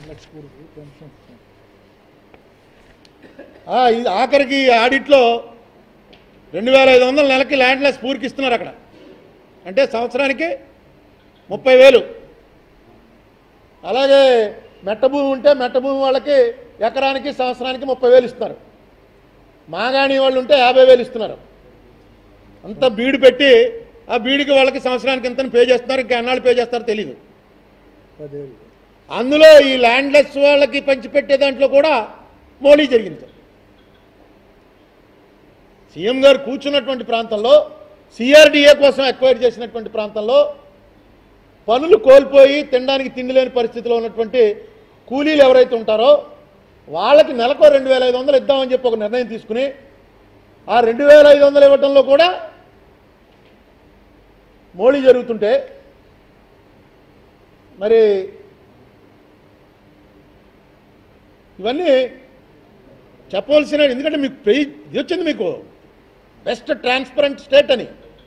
ఆ, ఇది ఆఖరికి ఈ ఆడిట్లో రెండు వేల ఐదు వందల నెలకి ల్యాండ్లెస్ పూర్కి ఇస్తున్నారు అక్కడ అంటే సంవత్సరానికి ముప్పై వేలు అలాగే మెట్ట భూమి ఉంటే మెట్ట భూమి వాళ్ళకి ఎకరానికి సంవత్సరానికి ముప్పై వేలు ఇస్తున్నారు మాగాణి వాళ్ళు ఉంటే యాభై వేలు ఇస్తున్నారు అంతా బీడు పెట్టి ఆ బీడికి వాళ్ళకి సంవత్సరానికి ఎంత పే చేస్తున్నారు ఇంకా ఎన్నాళ్ళు పే చేస్తారో తెలియదు అందులో ఈ ల్యాండ్లెస్ వాళ్ళకి పంచిపెట్టే దాంట్లో కూడా మోడీ జరిగింది సీఎం గారు కూర్చున్నటువంటి ప్రాంతంలో సిఆర్డీఏ కోసం ఎక్వైర్ చేసినటువంటి ప్రాంతంలో పనులు కోల్పోయి తినడానికి తిండి లేని పరిస్థితిలో ఉన్నటువంటి కూలీలు ఎవరైతే ఉంటారో వాళ్ళకి నెలకు రెండు వేల ఐదు వందలు ఇద్దామని చెప్పి ఒక నిర్ణయం తీసుకుని ఆ రెండు వేల ఐదు వందలు ఇవ్వటంలో కూడా మోడీ జరుగుతుంటే మరి ఇవన్నీ చెప్పవలసిన ఎందుకంటే మీకు ప్రెయి ఇది వచ్చింది మీకు బెస్ట్ ట్రాన్స్పరెంట్ స్టేట్ అని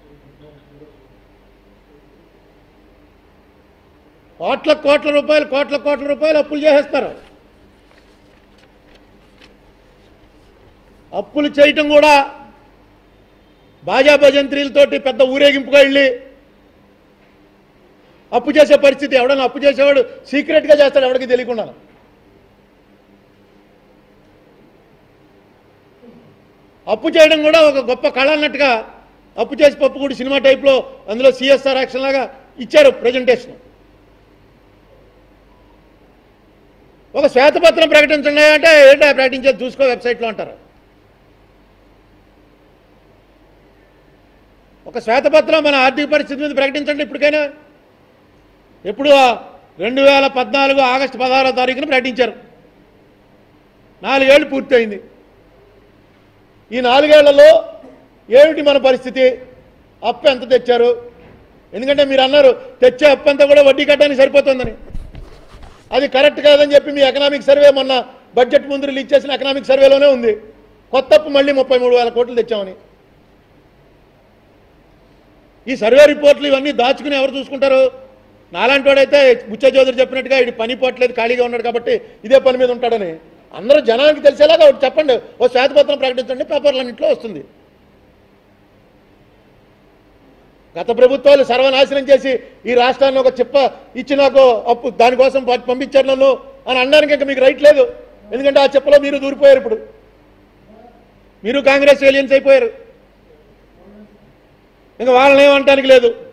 కోట్ల కోట్ల రూపాయలు కోట్ల కోట్ల రూపాయలు అప్పులు చేసేస్తారు అప్పులు చేయటం కూడా బాజా భజంత్రీలతోటి పెద్ద ఊరేగింపుగా వెళ్ళి అప్పు చేసే పరిస్థితి ఎవడన్నా అప్పు చేసేవాడు సీక్రెట్గా చేస్తాడు ఎవడికి తెలియకుండా అప్పు చేయడం కూడా ఒక గొప్ప కళ అన్నట్టుగా అప్పు చేసి పప్పు కూడా సినిమా టైప్లో అందులో సిఎస్ఆర్ యాక్షన్ లాగా ఇచ్చారు ప్రజెంటేషన్ ఒక శ్వేతపత్రం ప్రకటించండి అంటే ఏంటో ప్రకటించేది చూసుకో వెబ్సైట్లో అంటారు ఒక శ్వేతపత్రం మన ఆర్థిక పరిస్థితి మీద ప్రకటించండి ఇప్పటికైనా ఎప్పుడు రెండు వేల పద్నాలుగు ఆగస్టు పదహారో తారీఖున ప్రకటించారు నాలుగేళ్లు పూర్తయింది ఈ నాలుగేళ్లలో ఏమిటి మన పరిస్థితి అప్పు ఎంత తెచ్చారు ఎందుకంటే మీరు అన్నారు తెచ్చే అప్పు అంతా కూడా వడ్డీ కట్టడానికి సరిపోతుందని అది కరెక్ట్ కాదని చెప్పి మీ ఎకనామిక్ సర్వే మొన్న బడ్జెట్ ముందు రిలీజ్ చేసిన ఎకనామిక్ సర్వేలోనే ఉంది కొత్త అప్పు మళ్ళీ ముప్పై మూడు వేల కోట్లు తెచ్చామని ఈ సర్వే రిపోర్ట్లు ఇవన్నీ దాచుకుని ఎవరు చూసుకుంటారు నాలాంటి వాడైతే బుచ్చ చౌదరి చెప్పినట్టుగా ఇది పని పోవట్లేదు ఖాళీగా ఉన్నాడు కాబట్టి ఇదే పని మీద ఉంటాడని అందరూ జనానికి తెలిసేలాగా ఒకటి చెప్పండి ఓ శ్వేతపత్రం ప్రకటించండి పేపర్లన్నింటిలో వస్తుంది గత ప్రభుత్వాలు సర్వనాశనం చేసి ఈ రాష్ట్రాన్ని ఒక చెప్ప ఇచ్చి నాకు అప్పు దానికోసం ప- పంపించారు నన్ను అని అనడానికి ఇంకా మీకు రైట్ లేదు ఎందుకంటే ఆ చెప్పలో మీరు దూరిపోయారు ఇప్పుడు మీరు కాంగ్రెస్ ఏలియన్స్ అయిపోయారు ఇంకా వాళ్ళని ఏమంటానికి లేదు